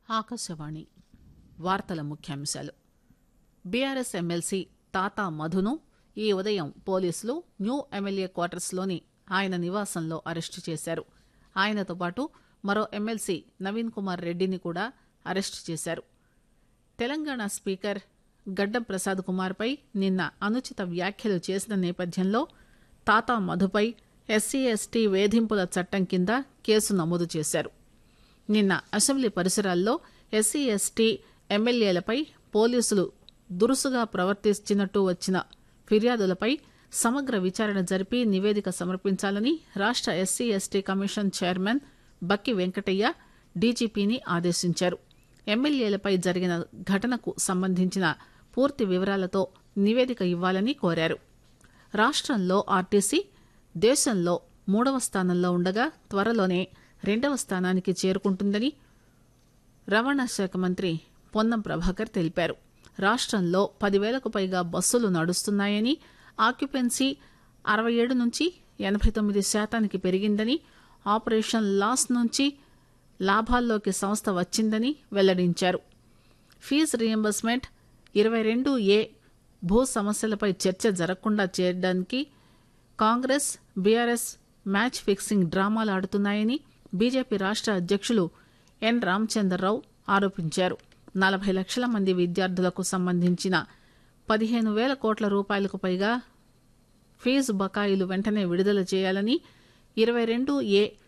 ఆకాశవాణి వార్తల ముఖ్యాంశాలు BRS MLC తాతా మధును ఈ ఉదయం పోలీసులు న్యూ ఎమ్మెల్యే క్వార్టర్స్లోని ఆయన నివాసంలో అరెస్టు చేశారు ఆయనతో పాటు మరో ఎమ్మెల్సీ నవీన్ కుమార్ రెడ్డిని కూడా అరెస్టు చేశారు తెలంగాణ స్పీకర్ గడ్డం ప్రసాద్ కుమార్పై నిన్న అనుచిత వ్యాఖ్యలు చేసిన నేపథ్యంలో తాతా మధుపై ఎస్సీ ఎస్టీ వేధింపుల చట్టం కింద కేసు నమోదు చేశారు నిన్న అసెంబ్లీ పరిసరాల్లో ఎస్సీ ఎస్టీ ఎమ్మెల్యేలపై పోలీసులు దురుసుగా ప్రవర్తించినట్టు వచ్చిన ఫిర్యాదులపై సమగ్ర విచారణ జరిపి నివేదిక సమర్పించాలని రాష్ట SC ST commission chairman Bakki Venkataiah డీజీపీని ఆదేశించారు ఎమ్మెల్యేలపై జరిగిన ఘటనకు సంబంధించిన పూర్తి వివరాలతో నివేదిక ఇవ్వాలని కోరారు రాష్టంలో ఆర్టీసీ దేశంలో మూడవ స్థానంలో ఉండగా త్వరలోనే రెండవ స్థానానికి చేరుకుంటుందని రవాణా శాఖ మంత్రి పొన్నం ప్రభాకర్ తెలిపారు రాష్టంలో పదివేలకు పైగా బస్సులు నడుస్తున్నాయని ఆక్యుపెన్సీ అరవై ఏడు నుంచి ఎనభై తొమ్మిది శాతానికి పెరిగిందని ఆపరేషన్ లాస్ నుంచి లాభాల్లోకి సంస్థ వచ్చిందని వెల్లడించారు ఫీజు రియంబర్స్మెంట్ ఇరవై రెండు ఏ భూ సమస్యలపై చర్చ జరగకుండా చేయడానికి కాంగ్రెస్ బీఆర్ఎస్ మ్యాచ్ ఫిక్సింగ్ డ్రామాలు ఆడుతున్నాయని బీజేపీ రాష్ట అధ్యక్షులు ఎన్ రామచంద్రరావు ఆరోపించారు నలభై లక్షల మంది విద్యార్థులకు సంబంధించిన పదిహేను వేల కోట్ల రూపాయలకు పైగా ఫీజు బకాయిలు వెంటనే విడుదల చేయాలని ఇరవై రెండు ఏ